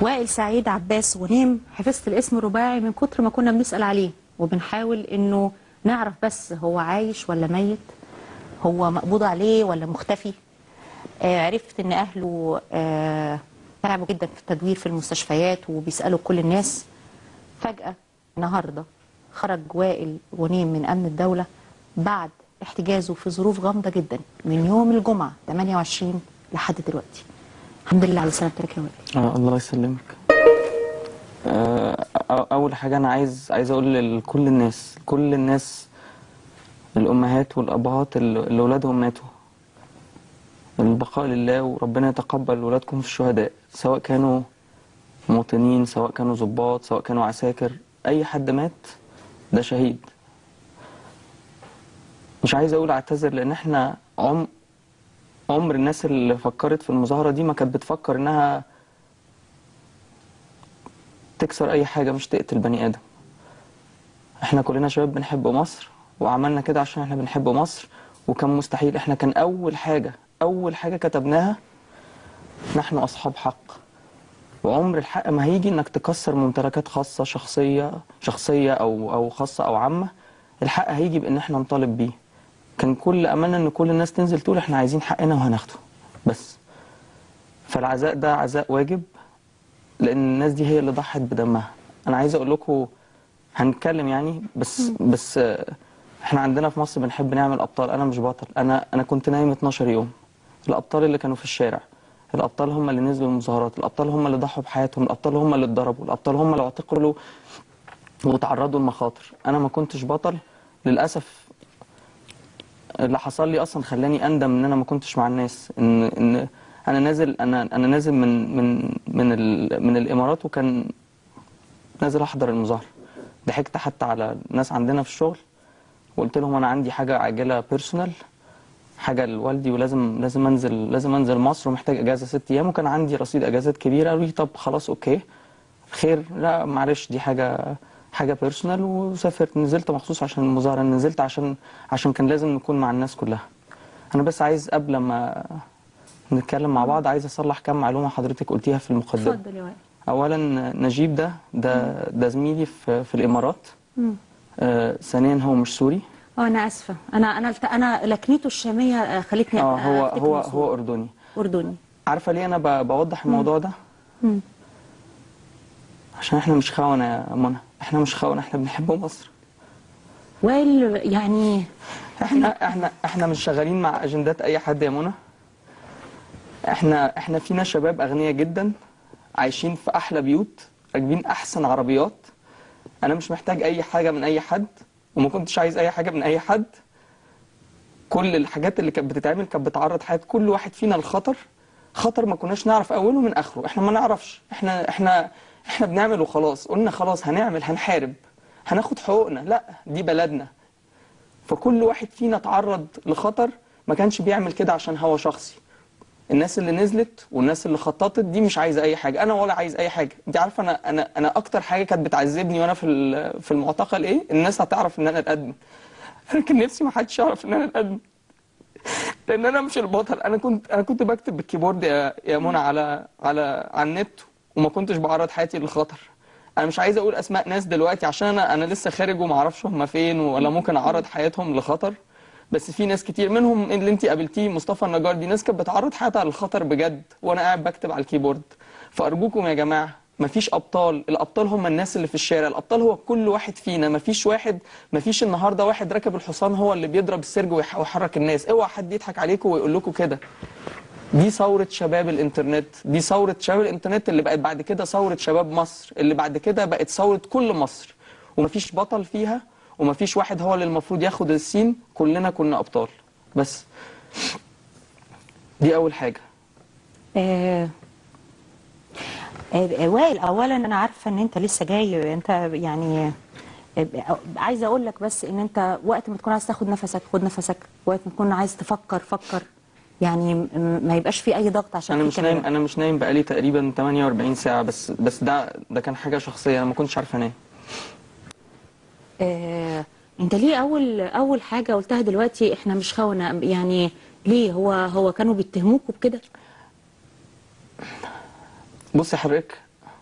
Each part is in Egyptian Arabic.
وائل سعيد عباس غنيم حفظت الاسم الرباعي من كتر ما كنا بنسأل عليه وبنحاول انه نعرف بس هو عايش ولا ميت هو مقبوض عليه ولا مختفي آه عرفت ان اهله آه تعبوا جدا في التدوير في المستشفيات وبيسألوا كل الناس فجأة النهاردة خرج وائل غنيم من امن الدولة بعد احتجازه في ظروف غامضة جدا من يوم الجمعة 28 لحد دلوقتي الحمد لله على سلامتك يا وائل آه الله يسلمك آه أ- اول حاجه انا عايز عايز اقول لكل الناس كل الناس الامهات والابهات اللي اللي اولادهم ماتوا البقاء لله وربنا يتقبل ولادكم في الشهداء سواء كانوا مواطنين سواء كانوا ضباط سواء كانوا عساكر اي حد مات ده شهيد مش عايز اقول اعتذر لان احنا عم عمر الناس اللي فكرت في المظاهرة دي ما كانت بتفكر انها تكسر اي حاجة مش تقتل بني ادم احنا كلنا شباب بنحب مصر وعملنا كده عشان احنا بنحب مصر وكان مستحيل احنا كان اول حاجة اول حاجة كتبناها نحن اصحاب حق وعمر الحق ما هيجي انك تكسر ممتلكات خاصة شخصية شخصية او او خاصة او عامة الحق هيجي بان احنا نطالب بيه كان كل املنا ان كل الناس تنزل تقول احنا عايزين حقنا وهناخده بس فالعزاء ده عزاء واجب لان الناس دي هي اللي ضحت بدمها انا عايز اقول لكم هنتكلم يعني بس بس آه، احنا عندنا في مصر بنحب نعمل ابطال انا مش بطل انا انا كنت نايم 12 يوم الابطال اللي كانوا في الشارع الابطال هم اللي نزلوا المظاهرات الابطال هم اللي ضحوا بحياتهم الابطال هم اللي اتضربوا الابطال هم اللي اعتقلوا وتعرضوا لمخاطر انا ما كنتش بطل للاسف اللي حصل لي اصلا خلاني اندم ان انا ما كنتش مع الناس ان ان انا نازل انا انا نازل من من من ال من الامارات وكان نازل احضر المظاهره ضحكت حتى على الناس عندنا في الشغل وقلت لهم انا عندي حاجه عاجله بيرسونال حاجه لوالدي ولازم لازم انزل لازم انزل مصر ومحتاج اجازه ست ايام وكان عندي رصيد اجازات كبيره قالوا لي طب خلاص اوكي خير لا معلش دي حاجه حاجه بيرسونال وسافرت نزلت مخصوص عشان المظاهره نزلت عشان عشان كان لازم نكون مع الناس كلها انا بس عايز قبل ما نتكلم مع بعض عايز اصلح كام معلومه حضرتك قلتيها في المقدمه اتفضل يا وائل اولا نجيب ده ده ده زميلي في في الامارات مم. آه ثانيا هو مش سوري اه انا اسفه انا انا الت- انا لكنته الشاميه آه، خلتني اه أبقى هو أفتكر هو إنه هو اردني اردني عارفه ليه انا ب- بوضح الموضوع ده مم. عشان احنا مش خونه يا منى احنا مش خونه احنا بنحب مصر وائل يعني احنا احنا احنا مش شغالين مع اجندات اي حد يا منى احنا احنا فينا شباب اغنياء جدا عايشين في احلى بيوت راكبين احسن عربيات انا مش محتاج اي حاجه من اي حد وما كنتش عايز اي حاجه من اي حد كل الحاجات اللي كانت بتتعمل كانت بتعرض حياه كل واحد فينا لخطر خطر ما كناش نعرف اوله من اخره احنا ما نعرفش احنا احنا احنا بنعمل وخلاص قلنا خلاص هنعمل هنحارب هناخد حقوقنا لا دي بلدنا فكل واحد فينا تعرض لخطر ما كانش بيعمل كده عشان هو شخصي الناس اللي نزلت والناس اللي خططت دي مش عايزه اي حاجه انا ولا عايز اي حاجه انت عارفه انا انا انا اكتر حاجه كانت بتعذبني وانا في ال- في المعتقل ايه الناس هتعرف ان انا الادمن انا كان نفسي ما حدش يعرف ان انا الادمن لان انا مش البطل انا كنت انا كنت بكتب بالكيبورد يا يا منى على على على النت وما كنتش بعرض حياتي للخطر انا مش عايز اقول اسماء ناس دلوقتي عشان انا انا لسه خارج وما اعرفش هم فين ولا ممكن اعرض حياتهم لخطر بس في ناس كتير منهم اللي انت قابلتيه مصطفى النجار دي ناس كانت بتعرض حياتها للخطر بجد وانا قاعد بكتب على الكيبورد فارجوكم يا جماعه مفيش ابطال الابطال هم الناس اللي في الشارع الابطال هو كل واحد فينا مفيش واحد مفيش النهارده واحد راكب الحصان هو اللي بيضرب السرج ويح- ويحرك الناس اوعى حد يضحك عليكم ويقول لكم كده دي ثورة شباب الإنترنت دي ثورة شباب الإنترنت اللي بقت بعد كده ثورة شباب مصر اللي بعد كده بقت ثورة كل مصر ومفيش بطل فيها ومفيش واحد هو اللي المفروض ياخد السين كلنا كنا أبطال بس دي أول حاجة آه آه وائل اولا انا عارفه ان انت لسه جاي انت يعني آه، عايزه اقول لك بس ان انت وقت ما تكون عايز تاخد نفسك خد نفسك وقت ما تكون عايز تفكر فكر يعني م- ما يبقاش في اي ضغط عشان أنا في مش كاميرا. نايم أنا مش نايم بقالي تقريبا 48 ساعة بس بس ده ده كان حاجة شخصية أنا ما كنتش عارف أنام آه، انت ليه اول اول حاجه قلتها دلوقتي احنا مش خونه يعني ليه هو هو كانوا بيتهموكوا بكده بص يا حضرتك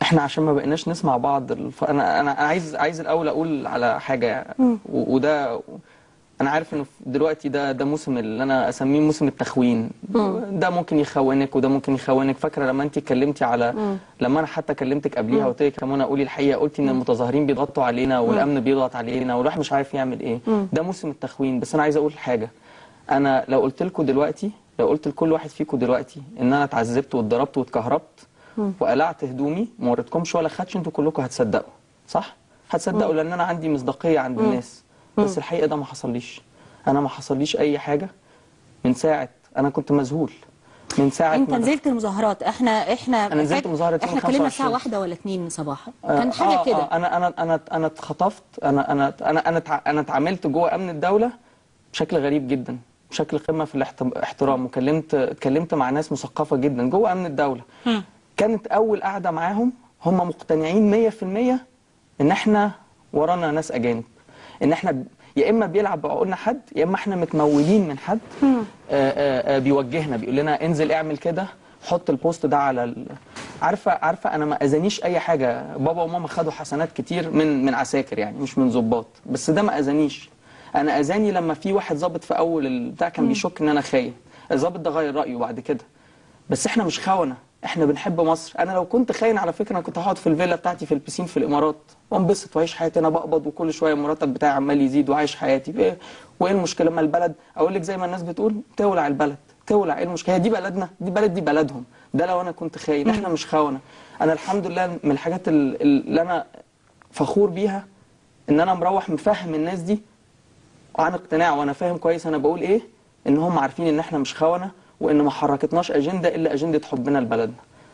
احنا عشان ما بقيناش نسمع بعض الف... انا انا أنا عايز عايز الاول اقول على حاجه و... وده انا عارف انه دلوقتي ده ده موسم اللي انا اسميه موسم التخوين ده ممكن يخونك وده ممكن يخونك فاكره لما انت اتكلمتي على لما انا حتى كلمتك قبليها قلت لك يا منى قولي الحقيقه قلتي ان المتظاهرين بيضغطوا علينا والامن بيضغط علينا والواحد مش عارف يعمل ايه ده موسم التخوين بس انا عايز اقول حاجه انا لو قلت لكم دلوقتي لو قلت لكل واحد فيكم دلوقتي ان انا اتعذبت واتضربت واتكهربت وقلعت هدومي ما وريتكمش ولا خدش انتوا كلكم هتصدقوا صح هتصدقوا لان انا عندي مصداقيه عند الناس بس الحقيقه ده ما حصليش انا ما حصليش اي حاجه من ساعه انا كنت مذهول من ساعه انت ما نزلت المظاهرات احنا احنا أنا نزلت مظاهرة يوم احنا اتكلمنا 25. الساعه واحدة ولا اتنين صباحا آه، كان حاجه آه، كده آه انا انا انا انا اتخطفت انا انا انا انا اتع- انا اتعاملت جوه امن الدوله بشكل غريب جدا بشكل قمه في الاحترام وكلمت اتكلمت مع ناس مثقفه جدا جوه امن الدوله مم. كانت اول قعده معاهم هم مقتنعين 100% ان احنا ورانا ناس اجانب ان احنا ب- يا اما بيلعب بعقولنا حد يا اما احنا متمولين من حد آه آه آه بيوجهنا بيقول لنا انزل اعمل كده حط البوست ده على ال... عارفه عارفه انا ما اذانيش اي حاجه بابا وماما خدوا حسنات كتير من من عساكر يعني مش من ضباط بس ده ما اذانيش انا اذاني لما في واحد ظابط في اول البتاع كان بيشك ان انا خاين الظابط ده غير رايه بعد كده بس احنا مش خونه احنا بنحب مصر انا لو كنت خاين على فكره انا كنت هقعد في الفيلا بتاعتي في البسين في الامارات وانبسط واعيش حياتي انا بقبض وكل شويه المرتب بتاعي عمال يزيد وعايش حياتي ايه وايه المشكله ما البلد اقول لك زي ما الناس بتقول تولع البلد تولع ايه المشكله هي دي بلدنا دي بلد دي بلدهم ده لو انا كنت خاين احنا مش خونه انا الحمد لله من الحاجات ال- اللي انا فخور بيها ان انا مروح مفهم الناس دي عن اقتناع وانا فاهم كويس انا بقول ايه ان هم عارفين ان احنا مش خونه وان ما حركتناش اجنده الا اجنده حبنا لبلدنا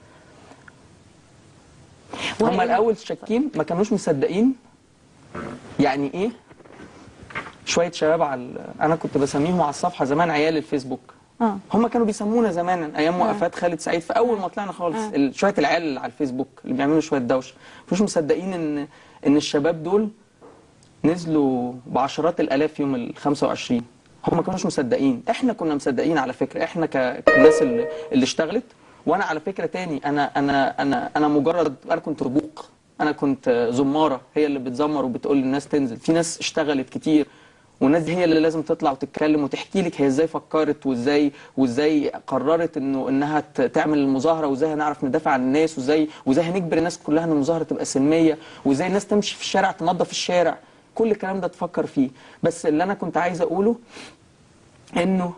هم وإن- الاول شاكين ما كانوش مصدقين يعني ايه شويه شباب على ال- انا كنت بسميهم على الصفحه زمان عيال الفيسبوك اه هم كانوا بيسمونا زمان ايام وقفات خالد سعيد في اول ما طلعنا خالص ال- شويه العيال اللي على الفيسبوك اللي بيعملوا شويه دوشه مش مصدقين ان ان الشباب دول نزلوا بعشرات الالاف يوم ال 25 هم ما كانوش مصدقين احنا كنا مصدقين على فكره احنا ك- كالناس اللي, اللي اشتغلت وانا على فكره تاني انا انا انا انا مجرد انا كنت ربوق انا كنت زماره هي اللي بتزمر وبتقول للناس تنزل في ناس اشتغلت كتير والناس دي هي اللي لازم تطلع وتتكلم وتحكي لك هي ازاي فكرت وازاي وازاي قررت انه انها ت- تعمل المظاهره وازاي هنعرف ندافع عن الناس وازاي وازاي هنجبر الناس كلها ان المظاهره تبقى سلميه وازاي الناس تمشي في الشارع تنظف الشارع كل الكلام ده تفكر فيه بس اللي انا كنت عايز اقوله انه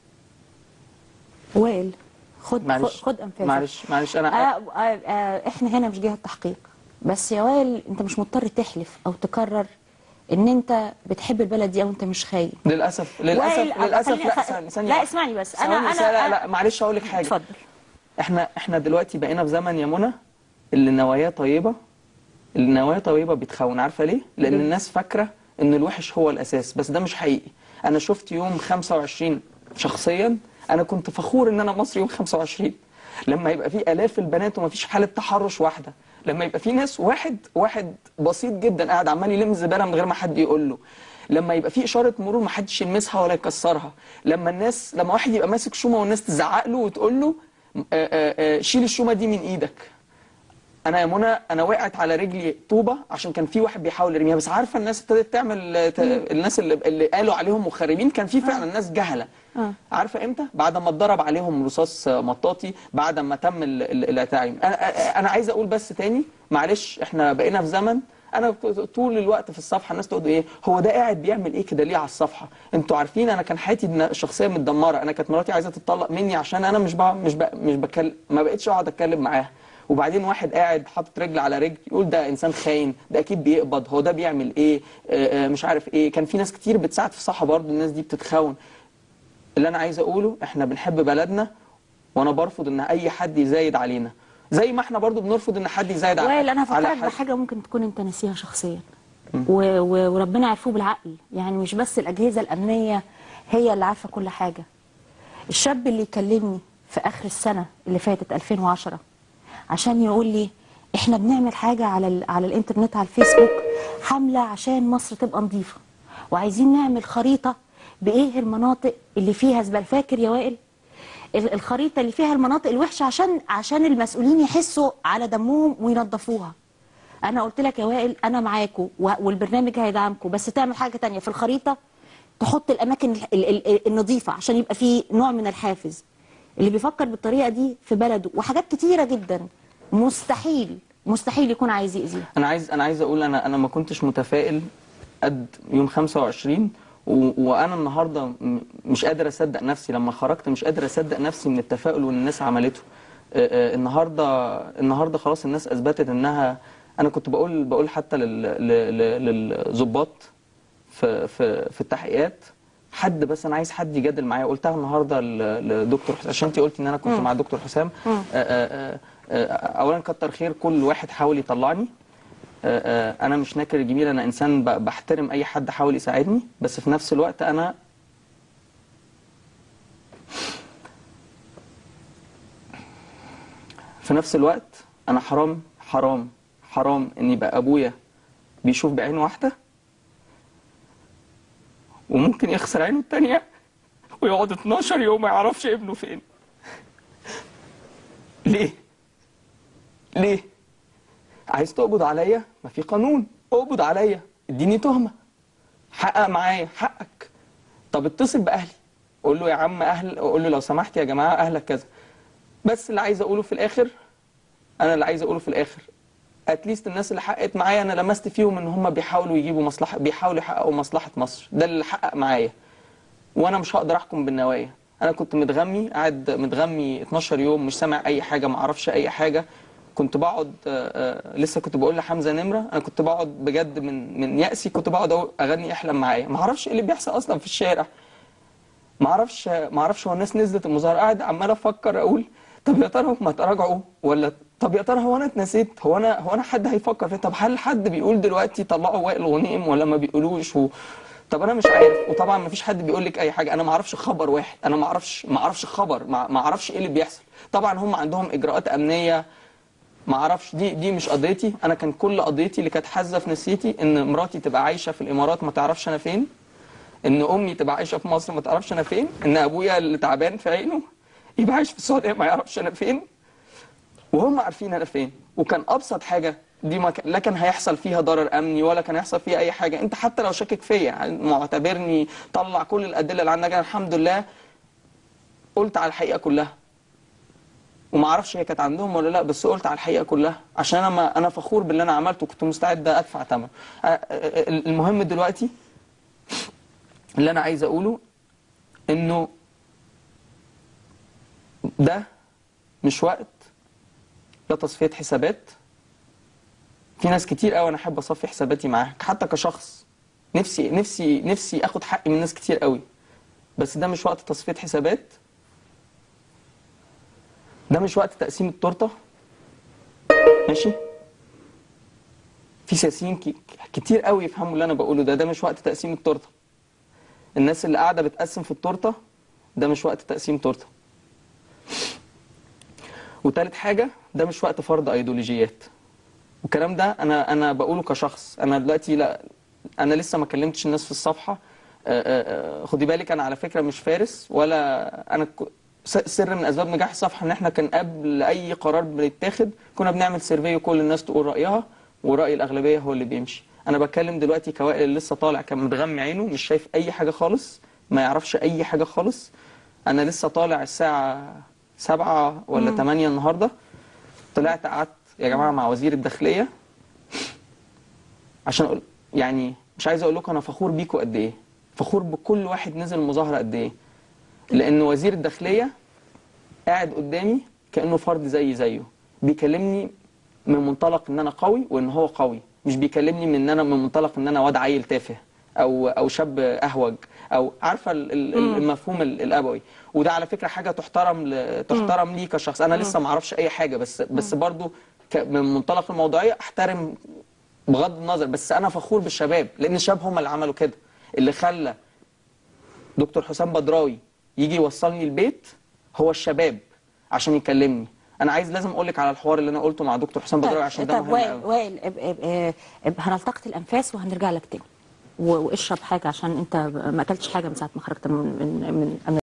وائل خد معلش خد انفاسك معلش معلش انا آه آه آه احنا هنا مش جهه تحقيق بس يا وائل انت مش مضطر تحلف او تكرر ان انت بتحب البلد دي او انت مش خايف للاسف للاسف وائل، للاسف خليني- لا خ- ثانية- ثانية لا واحدة. اسمعني بس انا ثواني، انا لا أنا- لا معلش اقول لك حاجه اتفضل احنا احنا دلوقتي بقينا في زمن يا منى اللي النوايا طيبه اللي النوايا طيبه بيتخون عارفه ليه؟ لان الناس فاكره ان الوحش هو الاساس بس ده مش حقيقي انا شفت يوم 25 شخصيا انا كنت فخور ان انا مصري يوم 25 لما يبقى في الاف البنات ومفيش حاله تحرش واحده لما يبقى في ناس واحد واحد بسيط جدا قاعد عمال يلم زباله من غير ما حد يقول له لما يبقى في اشاره مرور ما حدش يلمسها ولا يكسرها لما الناس لما واحد يبقى ماسك شومه والناس تزعق له وتقول له آه، آه، آه، شيل الشومه دي من ايدك انا يا منى انا وقعت على رجلي طوبه عشان كان في واحد بيحاول يرميها بس عارفه الناس ابتدت تعمل ت- الناس اللي, اللي قالوا عليهم مخربين كان في فعلا ناس جهله آه. عارفه امتى بعد ما اتضرب عليهم رصاص مطاطي بعد ما تم ال- ال- التعيين انا انا عايز اقول بس تاني معلش احنا بقينا في زمن انا طول الوقت في الصفحه الناس تقول ايه هو ده قاعد بيعمل ايه كده ليه على الصفحه انتوا عارفين انا كان حياتي الن- الشخصيه متدمره انا كانت مراتي عايزه تتطلق مني عشان انا مش بع... مش ب... مش بكلم ما بقتش اقعد اتكلم معاها وبعدين واحد قاعد حاطط رجل على رجل يقول ده انسان خاين ده اكيد بيقبض هو ده بيعمل ايه آه، آه، مش عارف ايه كان في ناس كتير بتساعد في الصحه برضه الناس دي بتتخون اللي انا عايز اقوله احنا بنحب بلدنا وانا برفض ان اي حد يزايد علينا زي ما احنا برضو بنرفض ان حد يزايد على وائل انا على هفكرك حد. بحاجه ممكن تكون انت ناسيها شخصيا و... و... وربنا عرفوه بالعقل يعني مش بس الاجهزه الامنيه هي اللي عارفه كل حاجه الشاب اللي يكلمني في اخر السنه اللي فاتت 2010 عشان يقول لي احنا بنعمل حاجه على ال... على الانترنت على الفيسبوك حمله عشان مصر تبقى نظيفه وعايزين نعمل خريطه بايه المناطق اللي فيها زباله فاكر يا وائل ال- الخريطه اللي فيها المناطق الوحشه عشان عشان المسؤولين يحسوا على دمهم وينظفوها انا قلت لك يا وائل انا معاكم و- والبرنامج هيدعمكم بس تعمل حاجه تانية في الخريطه تحط الاماكن ال- ال- ال- النظيفه عشان يبقى في نوع من الحافز اللي بيفكر بالطريقه دي في بلده وحاجات كتيره جدا مستحيل مستحيل يكون عايز يأذيها انا عايز انا عايز اقول انا انا ما كنتش متفائل قد يوم 25 و... وانا النهارده م- مش قادر اصدق نفسي لما خرجت مش قادر اصدق نفسي من التفاؤل واللي الناس عملته آه، آه، النهارده النهارده خلاص الناس اثبتت انها انا كنت بقول بقول حتى لل... لل... لل- للظباط في في في التحقيقات حد بس انا عايز حد يجادل معايا قلتها النهارده ل- لدكتور حسام عشان انت قلتي ان انا كنت مع الدكتور حسام آه، آه، آه، آه، اولا كتر خير كل واحد حاول يطلعني آه، آه، انا مش ناكر الجميل انا انسان ب- بحترم اي حد حاول يساعدني بس في نفس الوقت انا في نفس الوقت انا حرام حرام حرام ان يبقى ابويا بيشوف بعين واحده وممكن يخسر عينه التانية ويقعد 12 يوم ما يعرفش ابنه فين ليه ليه عايز تقبض عليا ما في قانون اقبض عليا اديني تهمه حقق معايا حقك طب اتصل باهلي قول له يا عم اهل قول له لو سمحت يا جماعه اهلك كذا بس اللي عايز اقوله في الاخر انا اللي عايز اقوله في الاخر اتليست الناس اللي حققت معايا انا لمست فيهم ان هم بيحاولوا يجيبوا مصلحه بيحاولوا يحققوا مصلحه مصر ده اللي حقق معايا وانا مش هقدر احكم بالنوايا انا كنت متغمي قاعد متغمي 12 يوم مش سامع اي حاجه ما اعرفش اي حاجه كنت بقعد آه، آه، لسه كنت بقول لحمزه نمره انا كنت بقعد بجد من من يأسي كنت بقعد أقول- اغني احلم معايا ما اعرفش ايه اللي بيحصل اصلا في الشارع ما اعرفش ما اعرفش هو الناس نزلت المظاهره قاعد عمال افكر اقول طب يا ترى هم تراجعوا ولا طب يا ترى هو انا اتنسيت هو انا هو انا حد هيفكر في طب هل حد بيقول دلوقتي طلعوا وائل غنيم ولا ما بيقولوش و... طب انا مش عارف وطبعا ما فيش حد بيقول لك اي حاجه انا ما اعرفش خبر واحد انا ما اعرفش ما اعرفش خبر ما ما اعرفش ايه اللي بيحصل طبعا هم عندهم اجراءات امنيه ما اعرفش دي دي مش قضيتي انا كان كل قضيتي اللي كانت حازه في نفسيتي ان مراتي تبقى عايشه في الامارات ما تعرفش انا فين ان امي تبقى عايشه في مصر ما تعرفش انا فين ان ابويا اللي تعبان في عينه يبقى عايش في السعوديه ما يعرفش انا فين وهم عارفين انا فين وكان ابسط حاجه دي ما كان لا كان هيحصل فيها ضرر امني ولا كان هيحصل فيها اي حاجه انت حتى لو شاكك فيا معتبرني طلع كل الادله اللي عندك انا الحمد لله قلت على الحقيقه كلها وما اعرفش هي كانت عندهم ولا لا بس قلت على الحقيقه كلها عشان انا ما انا فخور باللي انا عملته وكنت مستعد ادفع ثمن المهم دلوقتي اللي انا عايز اقوله انه ده مش وقت لا تصفيه حسابات في ناس كتير قوي انا احب اصفي حساباتي معاها حتى كشخص نفسي نفسي نفسي اخد حقي من ناس كتير قوي بس ده مش وقت تصفيه حسابات ده مش وقت تقسيم التورته ماشي في سياسيين ك- كتير قوي يفهموا اللي انا بقوله ده ده مش وقت تقسيم التورته الناس اللي قاعده بتقسم في التورته ده مش وقت تقسيم تورته وتالت حاجه ده مش وقت فرض ايديولوجيات والكلام ده انا انا بقوله كشخص انا دلوقتي لا انا لسه ما كلمتش الناس في الصفحه آه، آه، آه، خدي بالك انا على فكره مش فارس ولا انا ك- س- سر من اسباب نجاح الصفحه ان احنا كان قبل اي قرار بيتاخد كنا بنعمل سيرفي وكل الناس تقول رايها وراي الاغلبيه هو اللي بيمشي انا بتكلم دلوقتي كوائل اللي لسه طالع كان متغمي عينه مش شايف اي حاجه خالص ما يعرفش اي حاجه خالص انا لسه طالع الساعه سبعة ولا تمانية النهارده طلعت قعدت يا جماعه مع وزير الداخليه عشان اقول يعني مش عايز اقول لكم انا فخور بيكم قد ايه فخور بكل واحد نزل المظاهره قد ايه لان وزير الداخليه قاعد قدامي كانه فرد زي زيه بيكلمني من منطلق ان انا قوي وان هو قوي مش بيكلمني من ان انا من منطلق ان انا واد عيل تافه او او شاب اهوج او عارفه ال- ال- المفهوم ال- الابوي وده على فكره حاجه تحترم ل- تحترم لي كشخص انا لسه ما اعرفش اي حاجه بس بس برضو ك- من منطلق الموضوعيه احترم بغض النظر بس انا فخور بالشباب لان الشباب هم اللي عملوا كده اللي خلى دكتور حسام بدراوي يجي يوصلني البيت هو الشباب عشان يكلمني انا عايز لازم اقول لك على الحوار اللي انا قلته مع دكتور حسام بدراوي عشان ده طب مهم وائل قوي وائل اب- اب- اب- اب- هنلتقط الانفاس وهنرجع لك تاني و- واشرب حاجه عشان انت ما اكلتش حاجه من ساعه ما خرجت من من, من